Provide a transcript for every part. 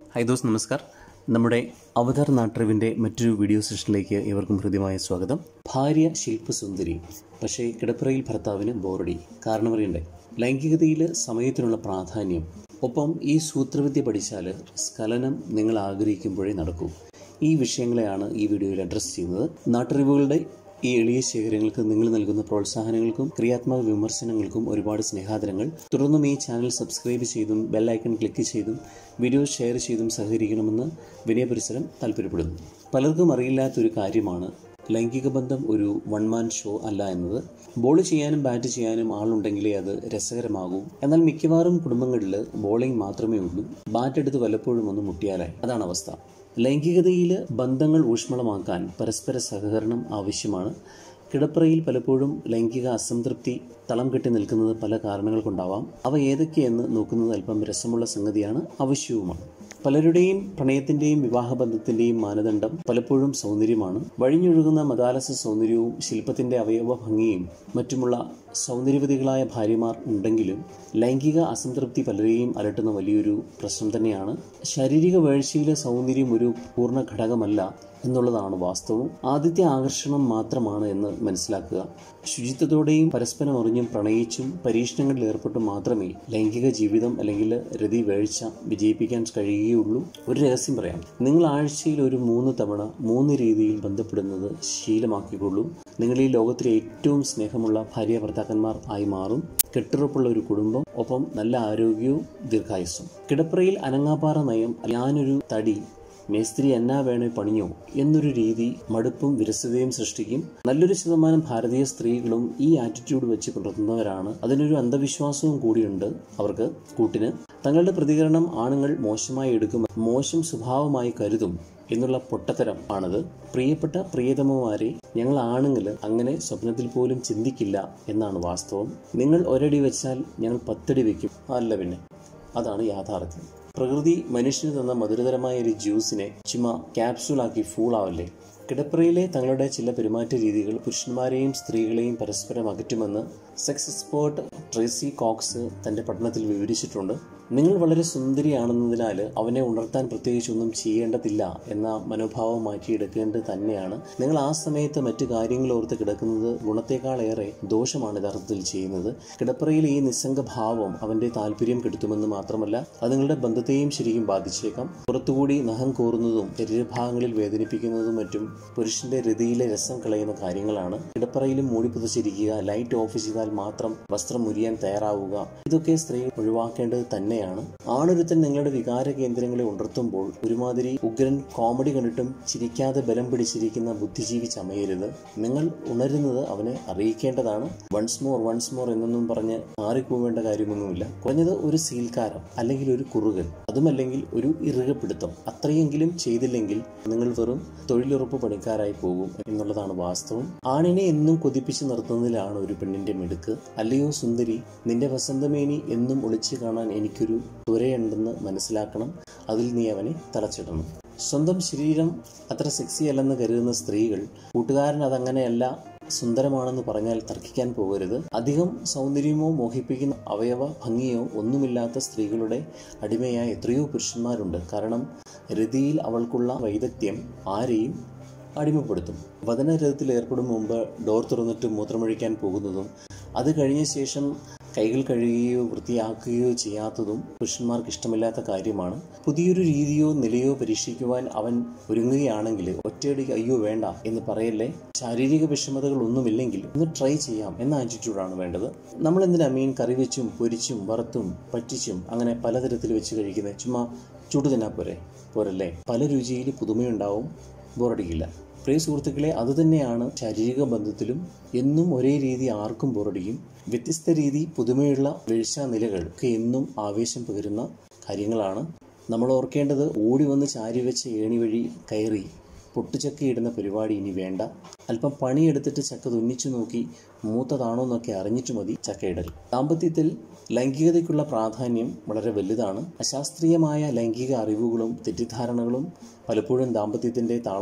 high those നമസ്കാർ നമ്മുടെ അവതാർ നാട്ടറിവിൻ്റെ മറ്റൊരു video സെഷനിലേക്ക് ഏവർക്കും ഹൃദ്യമായ സ്വാഗതം ഭാര്യ ശില്പസുന്ദരി പക്ഷേ കിടപ്പറയിൽ ഭർത്താവിന് ബോറടി കാരണമറിയണ്ടേ ലൈംഗികതയിൽ സമയത്തിനുള്ള പ്രാധാന്യം ഒപ്പം ഈ സൂത്രവിദ്യ പഠിച്ചാൽ സ്ഖലനം നിങ്ങൾ ആഗ്രഹിക്കുമ്പോഴേ നടക്കൂ ഈ വിഷയങ്ങളെയാണ് ഈ വീഡിയോയിൽ അഡ്രസ്സ് ചെയ്യുന്നത് നാട്ടറിവുകളുടെ ഈ എളിയ ശേഖരങ്ങൾക്ക് നിങ്ങൾ നൽകുന്ന പ്രോത്സാഹനങ്ങൾക്കും ക്രിയാത്മക വിമർശനങ്ങൾക്കും ഒരുപാട് സ്നേഹാദരങ്ങൾ തുടർന്നും ഈ ചാനൽ സബ്സ്ക്രൈബ് ചെയ്തും ബെല്ലൈക്കൺ ക്ലിക്ക് ചെയ്തും വീഡിയോ ഷെയർ ചെയ്തും സഹകരിക്കണമെന്ന് വിനയപരിസരം താല്പര്യപ്പെടുന്നു പലർക്കും അറിയില്ലാത്തൊരു കാര്യമാണ് ലൈംഗിക ബന്ധം ഒരു വൺ മാൻ ഷോ അല്ല എന്നത് ബോൾ ചെയ്യാനും ബാറ്റ് ചെയ്യാനും ആളുണ്ടെങ്കിലേ അത് രസകരമാകൂ എന്നാൽ മിക്കവാറും കുടുംബങ്ങളിൽ ബോളിംഗ് മാത്രമേ ഉള്ളൂ ബാറ്റ് എടുത്ത് വല്ലപ്പോഴും ഒന്ന് മുട്ടിയാലായി അതാണ് അവസ്ഥ ലൈംഗികതയിൽ ബന്ധങ്ങൾ ഊഷ്മളമാക്കാൻ പരസ്പര സഹകരണം ആവശ്യമാണ് കിടപ്പറയിൽ പലപ്പോഴും ലൈംഗിക അസംതൃപ്തി തളം കെട്ടി നിൽക്കുന്നത് പല കാരണങ്ങൾ കൊണ്ടാവാം അവ ഏതൊക്കെയെന്ന് നോക്കുന്നത് അല്പം രസമുള്ള സംഗതിയാണ് ആവശ്യവുമാണ് പലരുടെയും പ്രണയത്തിന്റെയും വിവാഹബന്ധത്തിന്റെയും മാനദണ്ഡം പലപ്പോഴും സൗന്ദര്യമാണ് വഴിഞ്ഞൊഴുകുന്ന മതാലസ സൗന്ദര്യവും ശില്പത്തിന്റെ അവയവ ഭംഗിയും മറ്റുമുള്ള സൗന്ദര്യവതികളായ ഭാര്യമാർ ഉണ്ടെങ്കിലും ലൈംഗിക അസംതൃപ്തി പലരെയും അലട്ടുന്ന വലിയൊരു പ്രശ്നം തന്നെയാണ് ശാരീരിക വീഴ്ചയിലെ സൗന്ദര്യം ഒരു പൂർണ്ണ ഘടകമല്ല എന്നുള്ളതാണ് വാസ്തവം ആദ്യത്തെ ആകർഷണം മാത്രമാണ് എന്ന് മനസ്സിലാക്കുക ശുചിത്വത്തോടെയും പരസ്പരം അറിഞ്ഞും പ്രണയിച്ചും പരീക്ഷണങ്ങളിൽ ഏർപ്പെട്ടും മാത്രമേ ലൈംഗിക ജീവിതം അല്ലെങ്കിൽ രതി വീഴ്ച വിജയിപ്പിക്കാൻ കഴിയുകയുള്ളൂ ഒരു രഹസ്യം പറയാം നിങ്ങൾ ആഴ്ചയിൽ ഒരു മൂന്ന് തവണ മൂന്ന് രീതിയിൽ ബന്ധപ്പെടുന്നത് ശീലമാക്കിക്കൊള്ളൂ നിങ്ങൾ ഈ ലോകത്തിലെ ഏറ്റവും സ്നേഹമുള്ള ഭാര്യ ഭർത്താക്കന്മാർ ആയി മാറും കെട്ടുറപ്പുള്ള ഒരു കുടുംബം ഒപ്പം നല്ല ആരോഗ്യവും ദീർഘായുസ്സും കിടപ്പറയിൽ അനങ്ങാപ്പാറ നയം ഞാനൊരു തടി മേസ്ത്രി എന്നാ വേണേ പണിയോ എന്നൊരു രീതി മടുപ്പും വിരസതയും സൃഷ്ടിക്കും നല്ലൊരു ശതമാനം ഭാരതീയ സ്ത്രീകളും ഈ ആറ്റിറ്റ്യൂഡ് വെച്ച് പുലർത്തുന്നവരാണ് അതിനൊരു അന്ധവിശ്വാസവും കൂടിയുണ്ട് അവർക്ക് കൂട്ടിന് തങ്ങളുടെ പ്രതികരണം ആണുങ്ങൾ മോശമായി എടുക്കും മോശം സ്വഭാവമായി കരുതും എന്നുള്ള പൊട്ടത്തരം ആണത് പ്രിയപ്പെട്ട പ്രിയതമമാരെ ഞങ്ങൾ ആണുങ്ങൾ അങ്ങനെ സ്വപ്നത്തിൽ പോലും ചിന്തിക്കില്ല എന്നാണ് വാസ്തവം നിങ്ങൾ ഒരടി വെച്ചാൽ ഞങ്ങൾ പത്തടി വെക്കും അല്ല പിന്നെ അതാണ് യാഥാർത്ഥ്യം പ്രകൃതി മനുഷ്യന് തന്ന മധുരതരമായ ഒരു ജ്യൂസിനെ ചുമ ക്യാപ്സ്യൂളാക്കി ഫൂളാവല്ലേ കിടപ്പറയിലെ തങ്ങളുടെ ചില പെരുമാറ്റ രീതികൾ പുരുഷന്മാരെയും സ്ത്രീകളെയും പരസ്പരം അകറ്റുമെന്ന് സെക്സ് എക്സ്പേർട്ട് ട്രേസി കോക്സ് തന്റെ പഠനത്തിൽ വിവരിച്ചിട്ടുണ്ട് നിങ്ങൾ വളരെ സുന്ദരിയാണെന്നതിനാൽ അവനെ ഉണർത്താൻ പ്രത്യേകിച്ചൊന്നും ചെയ്യേണ്ടതില്ല എന്ന മനോഭാവം മാറ്റിയെടുക്കേണ്ടത് തന്നെയാണ് നിങ്ങൾ ആ സമയത്ത് മറ്റു കാര്യങ്ങൾ ഓർത്ത് കിടക്കുന്നത് ഗുണത്തെക്കാളേറെ ദോഷമാണ് യഥാർത്ഥത്തിൽ ചെയ്യുന്നത് കിടപ്പറയിൽ ഈ നിസ്സംഗ ഭാവം അവന്റെ താല്പര്യം കെടുത്തുമെന്ന് മാത്രമല്ല അത് നിങ്ങളുടെ ബന്ധത്തെയും ശരിക്കും ബാധിച്ചേക്കാം പുറത്തുകൂടി നഖം കോറുന്നതും ശരീരഭാഗങ്ങളിൽ വേദനിപ്പിക്കുന്നതും മറ്റും പുരുഷന്റെ രതിയിലെ രസം കളയുന്ന കാര്യങ്ങളാണ് കിടപ്പറയിലും മൂടി പുതച്ചിരിക്കുക ലൈറ്റ് ഓഫ് ചെയ്താൽ മാത്രം വസ്ത്രം മുരിയാൻ തയ്യാറാവുക ഇതൊക്കെ സ്ത്രീകൾ ഒഴിവാക്കേണ്ടത് തന്നെയാണ് ആണൊരുത്തൻ നിങ്ങളുടെ വികാര കേന്ദ്രങ്ങളെ ഉണർത്തുമ്പോൾ ഒരുമാതിരി ഉഗ്രൻ കോമഡി കണ്ടിട്ടും ചിരിക്കാതെ ബലം പിടിച്ചിരിക്കുന്ന ബുദ്ധിജീവി ചമയരുത് നിങ്ങൾ ഉണരുന്നത് അവനെ അറിയിക്കേണ്ടതാണ് വൺസ് മോർ വൺസ് മോർ എന്നൊന്നും പറഞ്ഞ് മാറിപ്പോവേണ്ട കാര്യമൊന്നുമില്ല കുറഞ്ഞത് ഒരു സീൽക്കാരം അല്ലെങ്കിൽ ഒരു കുറുകൽ അതുമല്ലെങ്കിൽ ഒരു ഇറുകപ്പിടുത്തം അത്രയെങ്കിലും ചെയ്തില്ലെങ്കിൽ നിങ്ങൾ വെറും തൊഴിലുറപ്പ് പണിക്കാരായി പോകും എന്നുള്ളതാണ് വാസ്തവം ആണിനെ എന്നും കൊതിപ്പിച്ച് നിർത്തുന്നതിലാണ് ഒരു പെണ്ണിന്റെ മിടുക്ക് അല്ലയോ സുന്ദരി നിന്റെ വസന്തമേനി എന്നും ഒളിച്ചു കാണാൻ എനിക്കൊരു തുരയുണ്ടെന്ന് മനസ്സിലാക്കണം അതിൽ നീ അവനെ തളച്ചിടണം സ്വന്തം ശരീരം അത്ര സെക്സി അല്ലെന്ന് കരുതുന്ന സ്ത്രീകൾ കൂട്ടുകാരൻ അതങ്ങനെയല്ല സുന്ദരമാണെന്ന് പറഞ്ഞാൽ തർക്കിക്കാൻ പോകരുത് അധികം സൗന്ദര്യമോ മോഹിപ്പിക്കുന്ന അവയവ ഭംഗിയോ ഒന്നുമില്ലാത്ത സ്ത്രീകളുടെ അടിമയായ എത്രയോ പുരുഷന്മാരുണ്ട് കാരണം രതിയിൽ അവൾക്കുള്ള വൈദഗ്ധ്യം ആരെയും അടിമപ്പെടുത്തും വതനരഥത്തിൽ ഏർപ്പെടും മുമ്പ് ഡോർ തുറന്നിട്ട് മൂത്രമൊഴിക്കാൻ പോകുന്നതും അത് കഴിഞ്ഞ ശേഷം കൈകൾ കഴുകുകയോ വൃത്തിയാക്കുകയോ ചെയ്യാത്തതും പുരുഷന്മാർക്ക് ഇഷ്ടമില്ലാത്ത കാര്യമാണ് പുതിയൊരു രീതിയോ നിലയോ പരീക്ഷിക്കുവാൻ അവൻ ഒരുങ്ങുകയാണെങ്കിൽ ഒറ്റയടിക്ക് അയ്യോ വേണ്ട എന്ന് പറയല്ലേ ശാരീരിക വിഷമതകൾ ഒന്നുമില്ലെങ്കിൽ ഒന്ന് ട്രൈ ചെയ്യാം എന്ന ആറ്റിറ്റ്യൂഡാണ് വേണ്ടത് നമ്മൾ എന്തിനാ മീൻ കറി വെച്ചും പൊരിച്ചും വറുത്തും പറ്റിച്ചും അങ്ങനെ പലതരത്തിൽ വെച്ച് കഴിക്കുന്നത് ചുമ്മാ ചുടു തിന്നാ പോരെ പോരല്ലേ പല രുചിയിൽ പുതുമയുണ്ടാവും ബോറടിക്കില്ല പ്രിയ സുഹൃത്തുക്കളെ അതുതന്നെയാണ് ശാരീരിക ബന്ധത്തിലും എന്നും ഒരേ രീതി ആർക്കും ബോറടിക്കും വ്യത്യസ്ത രീതി പുതുമയുള്ള വീഴ്ച നിലകൾ ഒക്കെ എന്നും ആവേശം പകരുന്ന കാര്യങ്ങളാണ് നമ്മൾ ഓർക്കേണ്ടത് ഓടി വന്ന് ചാരി വെച്ച ഏണി വഴി കയറി പൊട്ടുചക്കയിടുന്ന പരിപാടി ഇനി വേണ്ട അല്പം പണിയെടുത്തിട്ട് ചക്ക തുന്നിച്ചു നോക്കി മൂത്തതാണോ എന്നൊക്കെ അറിഞ്ഞിട്ട് മതി ചക്കയിടൽ ദാമ്പത്യത്തിൽ ലൈംഗികതയ്ക്കുള്ള പ്രാധാന്യം വളരെ വലുതാണ് അശാസ്ത്രീയമായ ലൈംഗിക അറിവുകളും തെറ്റിദ്ധാരണകളും പലപ്പോഴും ദാമ്പത്യത്തിൻ്റെ താളം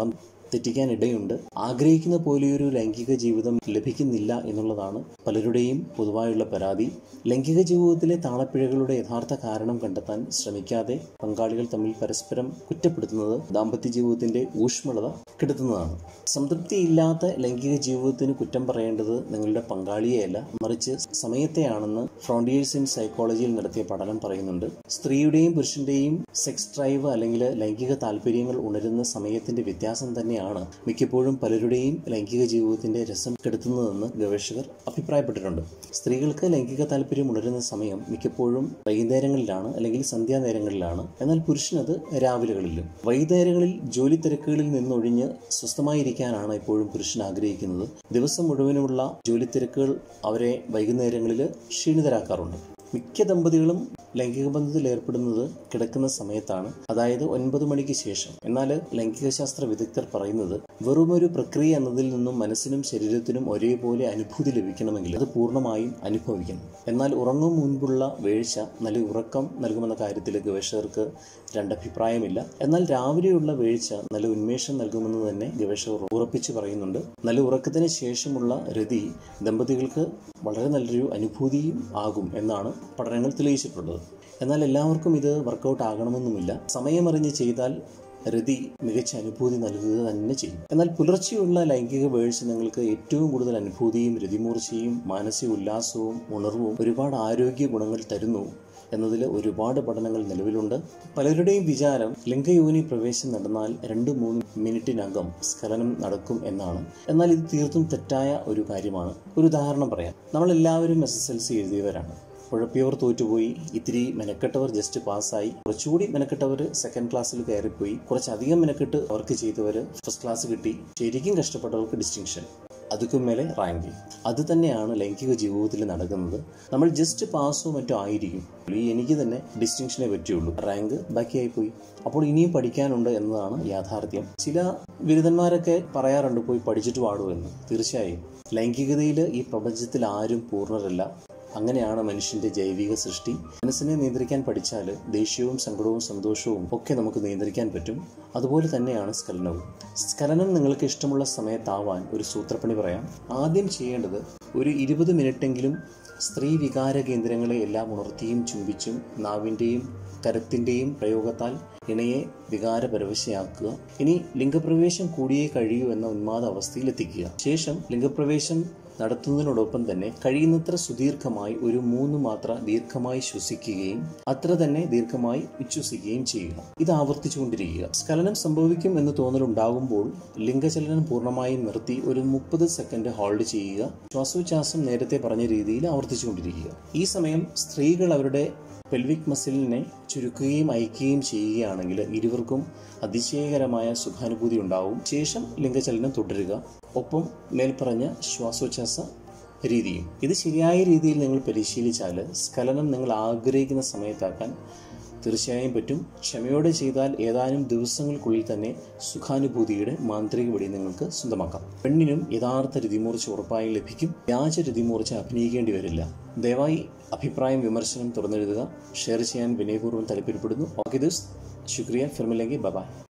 തെറ്റിക്കാൻ ഇടയുണ്ട് ആഗ്രഹിക്കുന്ന പോലെയൊരു ലൈംഗിക ജീവിതം ലഭിക്കുന്നില്ല എന്നുള്ളതാണ് പലരുടെയും പൊതുവായുള്ള പരാതി ലൈംഗിക ജീവിതത്തിലെ താളപ്പിഴകളുടെ യഥാർത്ഥ കാരണം കണ്ടെത്താൻ ശ്രമിക്കാതെ പങ്കാളികൾ തമ്മിൽ പരസ്പരം കുറ്റപ്പെടുത്തുന്നത് ദാമ്പത്യ ജീവിതത്തിന്റെ ഊഷ്മളത കെടുത്തുന്നതാണ് സംതൃപ്തിയില്ലാത്ത ലൈംഗിക ജീവിതത്തിന് കുറ്റം പറയേണ്ടത് നിങ്ങളുടെ പങ്കാളിയെയല്ല മറിച്ച് സമയത്തെയാണെന്ന് ഫ്രോണ്ടിയേഴ്സ് ഇൻ സൈക്കോളജിയിൽ നടത്തിയ പഠനം പറയുന്നുണ്ട് സ്ത്രീയുടെയും പുരുഷന്റെയും സെക്സ് ഡ്രൈവ് അല്ലെങ്കിൽ ലൈംഗിക താല്പര്യങ്ങൾ ഉണരുന്ന സമയത്തിന്റെ വ്യത്യാസം തന്നെയാണ് മിക്കപ്പോഴും പലരുടെയും ലൈംഗിക ജീവിതത്തിന്റെ രസം കെടുത്തുന്നതെന്ന് ഗവേഷകർ അഭിപ്രായപ്പെട്ടിട്ടുണ്ട് സ്ത്രീകൾക്ക് ലൈംഗിക താല്പര്യം ഉണരുന്ന സമയം മിക്കപ്പോഴും വൈകുന്നേരങ്ങളിലാണ് അല്ലെങ്കിൽ സന്ധ്യാനേരങ്ങളിലാണ് എന്നാൽ പുരുഷനത് രാവിലെകളിലും വൈകുന്നേരങ്ങളിൽ ജോലി തിരക്കുകളിൽ നിന്നൊഴിഞ്ഞ് സ്വസ്ഥമായിരിക്കാനാണ് എപ്പോഴും പുരുഷൻ ആഗ്രഹിക്കുന്നത് ദിവസം മുഴുവനുമുള്ള ജോലി തിരക്കുകൾ അവരെ വൈകുന്നേരങ്ങളിൽ ക്ഷീണിതരാക്കാറുണ്ട് മിക്ക ദമ്പതികളും ലൈംഗിക ബന്ധത്തിൽ ഏർപ്പെടുന്നത് കിടക്കുന്ന സമയത്താണ് അതായത് ഒൻപത് മണിക്ക് ശേഷം എന്നാൽ ലൈംഗിക ശാസ്ത്ര വിദഗ്ധർ പറയുന്നത് വെറുമൊരു പ്രക്രിയ എന്നതിൽ നിന്നും മനസ്സിനും ശരീരത്തിനും ഒരേപോലെ അനുഭൂതി ലഭിക്കണമെങ്കിൽ അത് പൂർണ്ണമായും അനുഭവിക്കണം എന്നാൽ ഉറങ്ങും മുൻപുള്ള വീഴ്ച നല്ല ഉറക്കം നൽകുമെന്ന കാര്യത്തിൽ ഗവേഷകർക്ക് രണ്ടഭിപ്രായമില്ല എന്നാൽ രാവിലെയുള്ള വീഴ്ച നല്ല ഉന്മേഷം നൽകുമെന്ന് തന്നെ ഗവേഷകർ ഉറപ്പിച്ചു പറയുന്നുണ്ട് നല്ല ഉറക്കത്തിന് ശേഷമുള്ള രതി ദമ്പതികൾക്ക് വളരെ നല്ലൊരു അനുഭൂതിയും ആകും എന്നാണ് പഠനങ്ങൾ തെളിയിച്ചിട്ടുള്ളത് എന്നാൽ എല്ലാവർക്കും ഇത് വർക്കൗട്ട് ആകണമെന്നുമില്ല സമയമറിഞ്ഞ് ചെയ്താൽ രതി മികച്ച അനുഭൂതി നൽകുക തന്നെ ചെയ്യും എന്നാൽ പുലർച്ചെയുള്ള ലൈംഗിക വീഴ്ച നിങ്ങൾക്ക് ഏറ്റവും കൂടുതൽ അനുഭൂതിയും രതിമൂർച്ചയും മാനസിക ഉല്ലാസവും ഉണർവും ഒരുപാട് ആരോഗ്യ ഗുണങ്ങൾ തരുന്നു എന്നതിൽ ഒരുപാട് പഠനങ്ങൾ നിലവിലുണ്ട് പലരുടെയും വിചാരം ലിംഗയോനി പ്രവേശം നടന്നാൽ രണ്ട് മൂന്ന് മിനിറ്റിനകം സ്ഖലനം നടക്കും എന്നാണ് എന്നാൽ ഇത് തീർത്തും തെറ്റായ ഒരു കാര്യമാണ് ഒരു ഉദാഹരണം പറയാം നമ്മളെല്ലാവരും എസ് എസ് എൽ സി എഴുതിയവരാണ് ഉഴപ്പിയവർ തോറ്റുപോയി ഇത്തിരി മെനക്കെട്ടവർ ജസ്റ്റ് പാസ്സായി കുറച്ചുകൂടി മെനക്കെട്ടവർ സെക്കൻഡ് ക്ലാസ്സിൽ കയറിപ്പോയി കുറച്ചധികം മെനക്കെട്ട് അവർക്ക് ചെയ്തവർ ഫസ്റ്റ് ക്ലാസ് കിട്ടി ശരിക്കും കഷ്ടപ്പെട്ടവർക്ക് ഡിസ്റ്റിങ്ഷൻ അതുക്കും മേലെ റാങ്ക് അത് തന്നെയാണ് ലൈംഗിക ജീവിതത്തിൽ നടക്കുന്നത് നമ്മൾ ജസ്റ്റ് പാസ്സോ മറ്റോ ആയിരിക്കും ഈ എനിക്ക് തന്നെ ഡിസ്റ്റിങ്ഷനെ പറ്റുള്ളൂ റാങ്ക് ബാക്കിയായി പോയി അപ്പോൾ ഇനിയും പഠിക്കാനുണ്ട് എന്നതാണ് യാഥാർത്ഥ്യം ചില ബിരുദന്മാരൊക്കെ പറയാറുണ്ട് പോയി പഠിച്ചിട്ട് പാടുമെന്ന് തീർച്ചയായും ലൈംഗികതയിൽ ഈ പ്രപഞ്ചത്തിൽ ആരും പൂർണ്ണരല്ല അങ്ങനെയാണ് മനുഷ്യന്റെ ജൈവിക സൃഷ്ടി മനസ്സിനെ നിയന്ത്രിക്കാൻ പഠിച്ചാൽ ദേഷ്യവും സങ്കടവും സന്തോഷവും ഒക്കെ നമുക്ക് നിയന്ത്രിക്കാൻ പറ്റും അതുപോലെ തന്നെയാണ് സ്ഖലനവും സ്ഖലനം നിങ്ങൾക്ക് ഇഷ്ടമുള്ള സമയത്താവാൻ ഒരു സൂത്രപ്പണി പറയാം ആദ്യം ചെയ്യേണ്ടത് ഒരു ഇരുപത് മിനിറ്റെങ്കിലും സ്ത്രീ വികാര കേന്ദ്രങ്ങളെ എല്ലാം ഉണർത്തിയും ചുംബിച്ചും നാവിൻ്റെയും കരത്തിൻ്റെയും പ്രയോഗത്താൽ ഇണയെ വികാരപരവശയാക്കുക ഇനി ലിംഗപ്രവേശം കൂടിയേ കഴിയൂ എന്ന ഉന്മാദ അവസ്ഥയിൽ എത്തിക്കുക ശേഷം ലിംഗപ്രവേശം നടത്തുന്നതിനോടൊപ്പം തന്നെ കഴിയുന്നത്ര സുദീർഘമായി ഒരു മൂന്ന് മാത്ര ദീർഘമായി ശ്വസിക്കുകയും അത്ര തന്നെ ദീർഘമായി ഉച്ഛ്വസിക്കുകയും ചെയ്യുക ഇത് ആവർത്തിച്ചുകൊണ്ടിരിക്കുക സ്ഖലനം സംഭവിക്കും എന്ന് തോന്നലുണ്ടാകുമ്പോൾ ലിംഗചലനം പൂർണ്ണമായും നിർത്തി ഒരു മുപ്പത് സെക്കൻഡ് ഹോൾഡ് ചെയ്യുക ശ്വാസോച്ഛ്വാസം നേരത്തെ പറഞ്ഞ രീതിയിൽ ആവർത്തിച്ചുകൊണ്ടിരിക്കുക ഈ സമയം സ്ത്രീകൾ അവരുടെ പെൽവിക് മസിലിനെ ചുരുക്കുകയും അയക്കുകയും ചെയ്യുകയാണെങ്കിൽ ഇരുവർക്കും അതിശയകരമായ സുഖാനുഭൂതി ഉണ്ടാവും ശേഷം ലിംഗചലനം തുടരുക ഒപ്പം മേൽപ്പറഞ്ഞ ശ്വാസോച്ഛ്വാസ രീതിയും ഇത് ശരിയായ രീതിയിൽ നിങ്ങൾ പരിശീലിച്ചാൽ സ്ഖലനം നിങ്ങൾ ആഗ്രഹിക്കുന്ന സമയത്താക്കാൻ തീർച്ചയായും പറ്റും ക്ഷമയോടെ ചെയ്താൽ ഏതാനും ദിവസങ്ങൾക്കുള്ളിൽ തന്നെ സുഖാനുഭൂതിയുടെ മാന്ത്രിക വഴി നിങ്ങൾക്ക് സ്വന്തമാക്കാം പെണ്ണിനും യഥാർത്ഥ രതിമൂർച്ച ഉറപ്പായി ലഭിക്കും വ്യാജ രതിമൂർച്ച അഭിനയിക്കേണ്ടി വരില്ല ദയവായി അഭിപ്രായം വിമർശനം തുറന്നെഴുതുക ഷെയർ ചെയ്യാൻ വിനയപൂർവ്വം താല്പര്യപ്പെടുന്നു ഓക്കെ ദിസ് ശുക്രിയ ഫിർമില്ലെങ്കിൽ ബബായ്